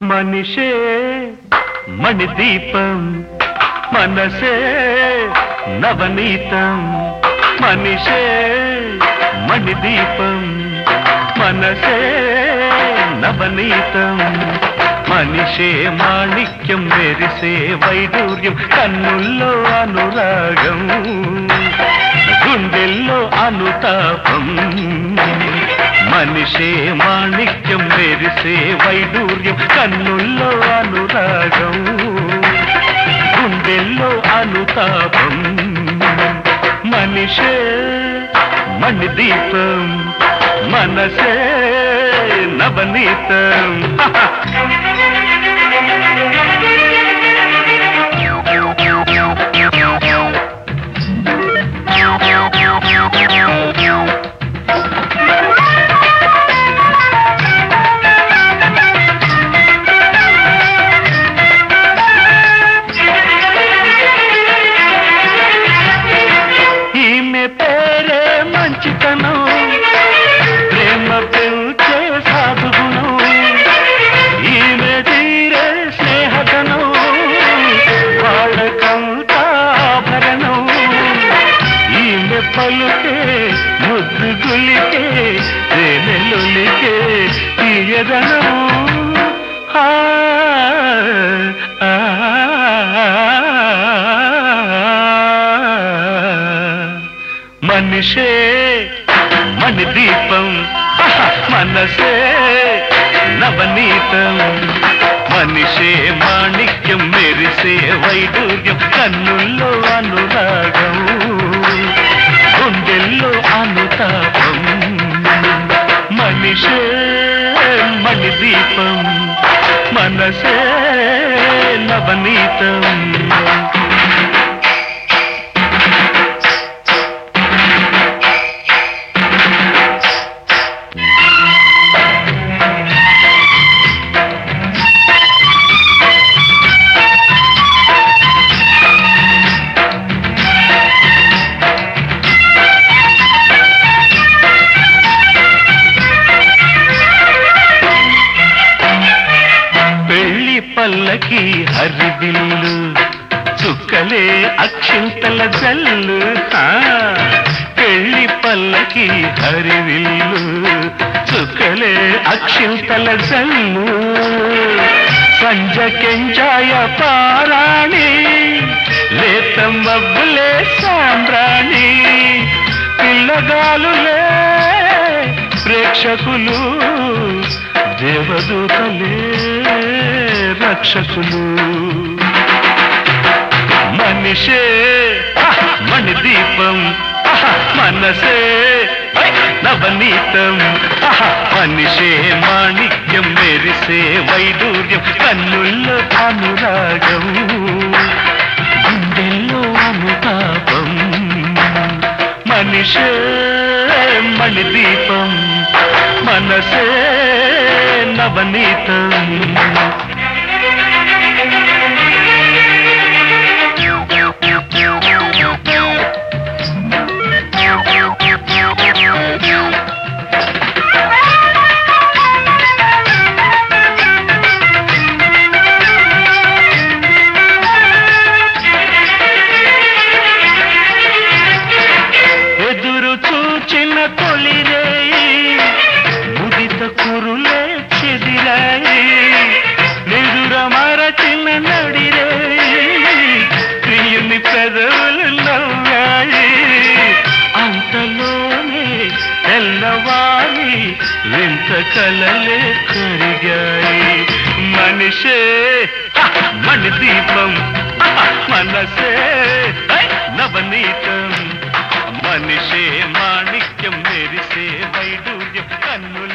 మనిషే మణిదీపం మనసే నవనీతం మనిషే మణిదీపం మనసే నవనీతం మనిషే మాణిక్యం మెరిసే వైడూర్యం కన్నుల్లో అనురాగం గుండెల్లో అనుతాపం మనిషే మాణిక్యం మెరిసే వైడూర్యం కన్నుల్లో అనురాగం గుండెల్లో అనుతాపం మనిషే మణిదీపం మనసే నవనీతం ఈమె పేరే మంచితనం ప్రేమ పెంచే సాధుగుణం ఈమె తీరే స్నేహతనం వాళ్ళకంతా ఆభరణం ఈమె పలుకే ముద్దు గులికే తేనెలులికే తీయదనం ఆ, ఆ, మనిషే మణిదీపం మనసే నవనీతం మనిషే మాణిక్యం మెరిసే వైడూర్యం కన్నుల్లో అనురాగం గుండెల్లో అనుతాపం మనిషే మణిదీపం మనసే నవనీతం పెళ్లి పల్లకి హరిదిల్లు చుక్కలే అక్షింతల జల్లు ఆ, పెళ్లి పల్లకి హరివిల్లు చుక్కలే అక్షింతల జల్లు సంజ కెంచాయ పారాణి లేత మబ్బులే సాంబ్రాణి పిల్లగాలులే ప్రేక్షకులు దేవదూతలే రక్షకులు మనిషే హ, మణిదీపం అహ, మనసే హై, నవనీతం అహ, మనిషే మాణిక్యం మెరిసే వైడూర్యం కన్నుల్లో అనురాగం గుండెల్లో అనుతాపం మనిషే మణిదీపం మనసే నవనీతం ఎదురు చూచిన తొలిరేయి ముదిత కురులే చెదిరాయి నిదుర మరచిన నడిరేయి ప్రియుని పెదవులు నవ్వాయి అంతలోనే తెల్లవారి వింత కలలే కరిగాయి మనిషే హ, మణిదీపం హ, మనసే హై, నవనీతం మనిషే మాణిక్యం మెరిసే వైడూర్యం కన్నుల